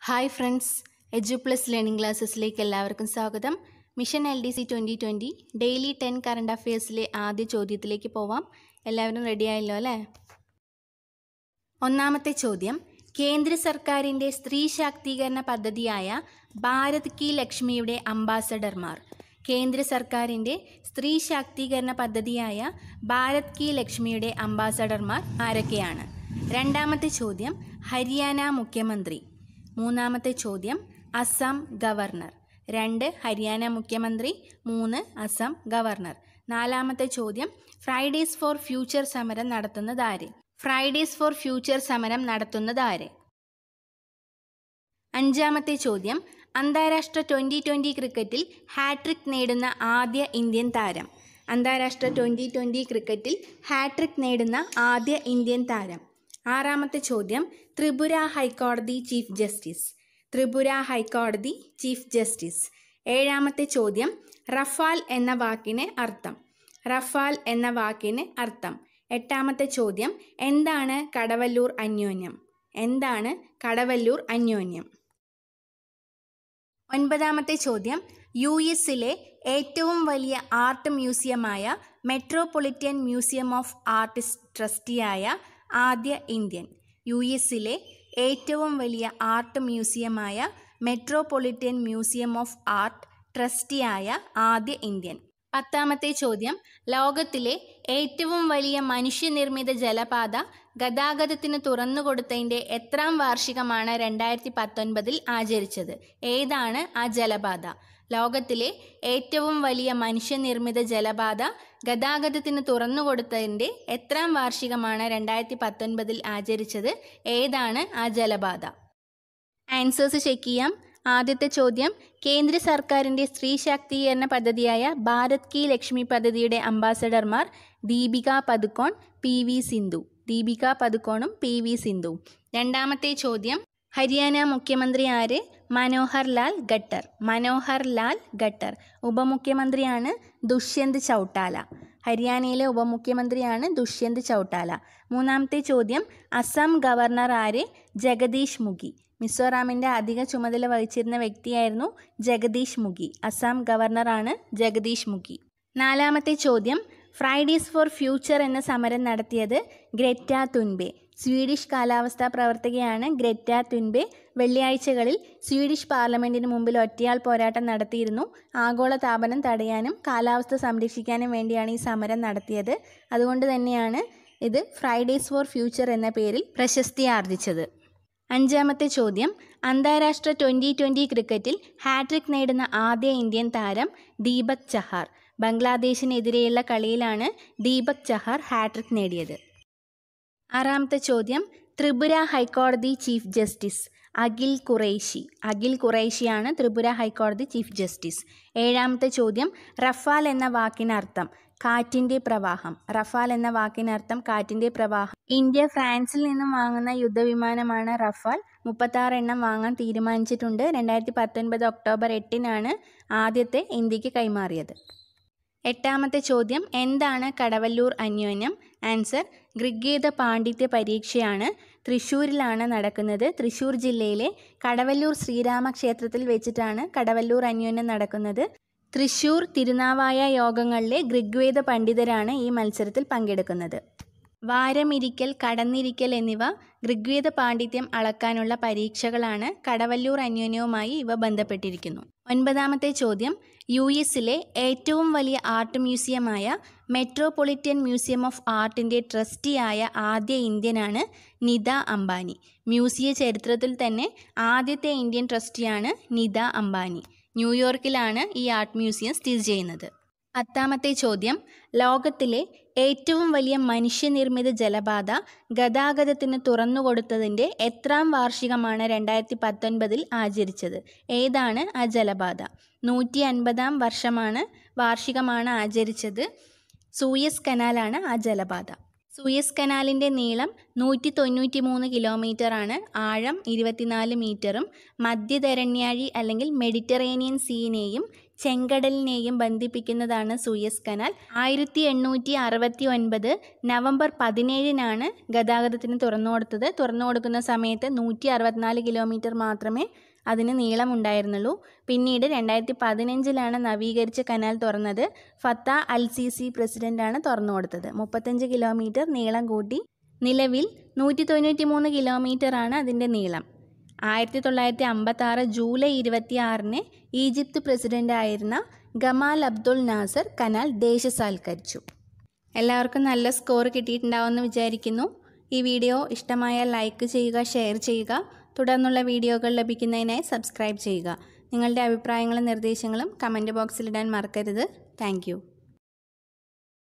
hi friends Edu plus learning ക്ലാസ്സസിലേക്ക് എല്ലാവർക്കും സ്വാഗതം mission L D C twenty twenty daily ten current അഫയേഴ്സിലെ ആദ്യ ചോദ്യത്തിലേക്ക് പോവാം എല്ലാവരും റെഡിയായല്ലോ അല്ലേ ഒന്നാമത്തെ ചോദ്യം കേന്ദ്ര സർക്കാരിൻ്റെ സ്ത്രീ ശാക്തീകരണ പദ്ധതിയായ ഭാരത് കി ലക്ഷ്മിയുടെ അംബാസഡർമാർ കേന്ദ്ര സർക്കാരിൻ്റെ സ്ത്രീ ശാക്തീകരണ പദ്ധതിയായ ഭാരത് കി ലക്ഷ്മിയുടെ അംബാസഡർമാർ ആരൊക്കെയാണ് രണ്ടാമത്തെ ചോദ്യം ഹരിയാന മുഖ്യമന്ത്രി മൂന്നാമത്തെ ചോദ്യം അസം ഗവർണർ രണ്ട് ഹരിയാന മുഖ്യമന്ത്രി മൂന്ന് അസം ഗവർണർ നാലാമത്തെ ചോദ്യം ഫ്രൈഡേസ് ഫോർ ഫ്യൂച്ചർ സമരം നടത്തുന്നതാര് ഫ്രൈഡേസ് ഫോർ ഫ്യൂച്ചർ സമരം നടത്തുന്നതാര് അഞ്ചാമത്തെ ചോദ്യം അന്താരാഷ്ട്ര ട്വൻ്റി ട്വൻ്റി ക്രിക്കറ്റിൽ ഹാട്രിക് നേടുന്ന ആദ്യ ഇന്ത്യൻ താരം അന്താരാഷ്ട്ര ട്വൻ്റി ട്വൻ്റി ക്രിക്കറ്റിൽ ഹാട്രിക് നേടുന്ന ആദ്യ ഇന്ത്യൻ താരം ആറാമത്തെ ചോദ്യം ത്രിപുര ഹൈക്കോടതി ചീഫ് ജസ്റ്റിസ് ത്രിപുര ഹൈക്കോടതി ചീഫ് ജസ്റ്റിസ് ഏഴാമത്തെ ചോദ്യം റഫാൽ എന്ന വാക്കിന് അർത്ഥം റഫാൽ എന്ന വാക്കിന് അർത്ഥം എട്ടാമത്തെ ചോദ്യം എന്താണ് കടവല്ലൂർ അന്യോന്യം എന്താണ് കടവല്ലൂർ അന്യോന്യം ഒൻപതാമത്തെ ചോദ്യം യു എസിലെ ഏറ്റവും വലിയ ആർട്ട് മ്യൂസിയമായ മെട്രോപൊളിറ്റൻ മ്യൂസിയം ഓഫ് ആർട്ടിസ്റ്റ് ട്രസ്റ്റിയായ ആദ്യ ഇന്ത്യൻ യു എസിലെ ഏറ്റവും വലിയ ആർട്ട് മ്യൂസിയമായ മെട്രോപൊളിറ്റൻ മ്യൂസിയം ഓഫ് ആർട്ട് ട്രസ്റ്റിയായ ആദ്യ ഇന്ത്യൻ പത്താമത്തെ ചോദ്യം ലോകത്തിലെ ഏറ്റവും വലിയ മനുഷ്യനിർമ്മിത ജലപാത ഗതാഗതത്തിന് തുറന്നുകൊടുത്തതിൻ്റെ എത്രാം വാർഷികമാണ് രണ്ടായിരത്തി പത്തൊൻപതിൽ ആചരിച്ചത് ഏതാണ് ആ ജലപാത ലോകത്തിലെ ഏറ്റവും വലിയ മനുഷ്യനിർമ്മിത ജലപാത ഗതാഗതത്തിന് തുറന്നുകൊടുത്തതിൻ്റെ എത്രാം വാർഷികമാണ് രണ്ടായിരത്തി പത്തൊൻപതിൽ ആചരിച്ചത് ഏതാണ് ആ ജലപാത ആൻസേഴ്സ് ചെക്ക് ചെയ്യാം ആദ്യത്തെ ചോദ്യം കേന്ദ്ര സർക്കാരിൻ്റെ സ്ത്രീ ശാക്തീകരണ പദ്ധതിയായ ഭാരത് കി ലക്ഷ്മി പദ്ധതിയുടെ അംബാസഡർമാർ ദീപിക പതുക്കോൺ പി വി സിന്ധു ദീപിക പതുക്കോണും പി വി സിന്ധുവും രണ്ടാമത്തെ ചോദ്യം ഹരിയാന മുഖ്യമന്ത്രി ആര് മനോഹർ ലാൽ ഖട്ടർ മനോഹർ ലാൽ ഖട്ടർ ഉപമുഖ്യമന്ത്രിയാണ് ദുഷ്യന്ത് ചൗട്ടാല ഹരിയാനയിലെ ഉപമുഖ്യമന്ത്രിയാണ് ദുഷ്യന്ത് ചൗട്ടാല മൂന്നാമത്തെ ചോദ്യം അസം ഗവർണർ ആര് ജഗദീഷ് മുഖി മിസോറാമിൻ്റെ അധിക ചുമതല വഹിച്ചിരുന്ന വ്യക്തിയായിരുന്നു ജഗദീഷ് മുഖി അസം ഗവർണറാണ് ജഗദീഷ് മുഖി നാലാമത്തെ ചോദ്യം ഫ്രൈഡേസ് ഫോർ ഫ്യൂച്ചർ എന്ന സമരം നടത്തിയത് ഗ്രെറ്റ തുൻബെ സ്വീഡിഷ് കാലാവസ്ഥാ പ്രവർത്തകയാണ് ഗ്രെറ്റ തുൻബെ വെള്ളിയാഴ്ചകളിൽ സ്വീഡിഷ് പാർലമെൻറ്റിന് മുമ്പിൽ ഒറ്റയാൾ പോരാട്ടം നടത്തിയിരുന്നു ആഗോള താപനം തടയാനും കാലാവസ്ഥ സംരക്ഷിക്കാനും വേണ്ടിയാണ് ഈ സമരം നടത്തിയത് അതുകൊണ്ട് തന്നെയാണ് ഇത് ഫ്രൈഡേസ് ഫോർ ഫ്യൂച്ചർ എന്ന പേരിൽ പ്രശസ്തി ആർജിച്ചത് അഞ്ചാമത്തെ ചോദ്യം അന്താരാഷ്ട്ര ട്വൻ്റി ട്വൻ്റി ക്രിക്കറ്റിൽ ഹാട്രിക് നേടുന്ന ആദ്യ ഇന്ത്യൻ താരം ദീപക് ചഹാർ ബംഗ്ലാദേശിനെതിരെയുള്ള കളിയിലാണ് ദീപക് ചഹാർ ഹാട്രിക് നേടിയത് ആറാമത്തെ ചോദ്യം ത്രിപുര ഹൈക്കോടതി ചീഫ് ജസ്റ്റിസ് അഖിൽ ഖുറൈഷി അഖിൽ ഖുറൈഷിയാണ് ത്രിപുര ഹൈക്കോടതി ചീഫ് ജസ്റ്റിസ് ഏഴാമത്തെ ചോദ്യം റഫാൽ എന്ന വാക്കിനർത്ഥം കാറ്റിൻ്റെ പ്രവാഹം റഫാൽ എന്ന വാക്കിനർത്ഥം കാറ്റിൻ്റെ പ്രവാഹം ഇന്ത്യ ഫ്രാൻസിൽ നിന്നും വാങ്ങുന്ന യുദ്ധവിമാനമാണ് റഫാൽ മുപ്പത്താറ് എണ്ണം വാങ്ങാൻ തീരുമാനിച്ചിട്ടുണ്ട് രണ്ടായിരത്തി പത്തൊൻപത് ഒക്ടോബർ എട്ടിനാണ് ആദ്യത്തെ ഇന്ത്യക്ക് കൈമാറിയത് എട്ടാമത്തെ ചോദ്യം എന്താണ് കടവല്ലൂർ അന്യോന്യം ആൻസർ ഋഗ്വേദ പാണ്ഡിത്യ പരീക്ഷയാണ് തൃശ്ശൂരിലാണ് നടക്കുന്നത് തൃശ്ശൂർ ജില്ലയിലെ കടവല്ലൂർ ശ്രീരാമ ക്ഷേത്രത്തിൽ വെച്ചിട്ടാണ് കടവല്ലൂർ അന്യോന്യം നടക്കുന്നത് തൃശ്ശൂർ തിരുനാവായ യോഗങ്ങളിലെ ഋഗ്വേദ പണ്ഡിതരാണ് ഈ മത്സരത്തിൽ പങ്കെടുക്കുന്നത് വാരമിരിക്കൽ കടന്നിരിക്കൽ എന്നിവ ഋഗ്വേദ പാണ്ഡിത്യം അളക്കാനുള്ള പരീക്ഷകളാണ് കടവല്ലൂർ അന്യോന്യവുമായി ഇവ ബന്ധപ്പെട്ടിരിക്കുന്നു ഒൻപതാമത്തെ ചോദ്യം യു എസിലെ ഏറ്റവും വലിയ ആർട്ട് മ്യൂസിയമായ മെട്രോപൊളിറ്റൻ മ്യൂസിയം ഓഫ് ആർട്ടിൻ്റെ ട്രസ്റ്റിയായ ആദ്യ ഇന്ത്യനാണ് നിത അംബാനി മ്യൂസിയ ചരിത്രത്തിൽ തന്നെ ആദ്യത്തെ ഇന്ത്യൻ ട്രസ്റ്റിയാണ് നിത അംബാനി ന്യൂയോർക്കിലാണ് ഈ ആർട്ട് മ്യൂസിയം സ്ഥിതി ചെയ്യുന്നത് പത്താമത്തെ ചോദ്യം ലോകത്തിലെ ഏറ്റവും വലിയ മനുഷ്യനിർമ്മിത ജലപാത ഗതാഗതത്തിന് തുറന്നുകൊടുത്തതിൻ്റെ എത്രാം വാർഷികമാണ് രണ്ടായിരത്തി പത്തൊൻപതിൽ ആചരിച്ചത് ഏതാണ് ആ ജലപാത നൂറ്റി അൻപതാം വർഷമാണ് വാർഷികമാണ് ആചരിച്ചത് സൂയസ് കനാലാണ് ആ ജലപാത സൂയസ് കനാലിൻ്റെ നീളം നൂറ്റി തൊണ്ണൂറ്റി മൂന്ന് കിലോമീറ്ററാണ് ആഴം ഇരുപത്തിനാല് മീറ്ററും മധ്യധരണ്യാഴി അല്ലെങ്കിൽ മെഡിറ്ററേനിയൻ സീനെയും ചെങ്കടലിനെയും ബന്ധിപ്പിക്കുന്നതാണ് സൂയസ് കനാൽ ആയിരത്തി എണ്ണൂറ്റി അറുപത്തി ഒൻപത് നവംബർ പതിനേഴിനാണ് ഗതാഗതത്തിന് തുറന്നു കൊടുത്തത് തുറന്നു കൊടുക്കുന്ന സമയത്ത് നൂറ്റി അറുപത്തിനാല് കിലോമീറ്റർ മാത്രമേ അതിന് നീളമുണ്ടായിരുന്നുള്ളൂ പിന്നീട് രണ്ടായിരത്തി പതിനഞ്ചിലാണ് നവീകരിച്ച കനാൽ തുറന്നത് ഫത്ത അൽ സി സി പ്രസിഡൻ്റാണ് തുറന്നു കൊടുത്തത് മുപ്പത്തഞ്ച് കിലോമീറ്റർ നീളം കൂട്ടി നിലവിൽ നൂറ്റി തൊണ്ണൂറ്റി മൂന്ന് കിലോമീറ്ററാണ് അതിൻ്റെ നീളം ആയിരത്തി തൊള്ളായിരത്തി അമ്പത്തി ആറ് ജൂലൈ ഇരുപത്തി ആറിന് ഈജിപ്ത് പ്രസിഡൻ്റായിരുന്ന ഗമാൽ അബ്ദുൽ നാസർ കനാൽ ദേശസാൽക്കരിച്ചു എല്ലാവർക്കും നല്ല സ്കോർ കിട്ടിയിട്ടുണ്ടാവുമെന്ന് വിചാരിക്കുന്നു ഈ വീഡിയോ ഇഷ്ടമായാൽ ലൈക്ക് ചെയ്യുക ഷെയർ ചെയ്യുക തുടർന്നുള്ള വീഡിയോകൾ ലഭിക്കുന്നതിനായി സബ്സ്ക്രൈബ് ചെയ്യുക നിങ്ങളുടെ അഭിപ്രായങ്ങളും നിർദ്ദേശങ്ങളും കമൻറ്റ് ബോക്സിലിടാൻ മറക്കരുത് താങ്ക്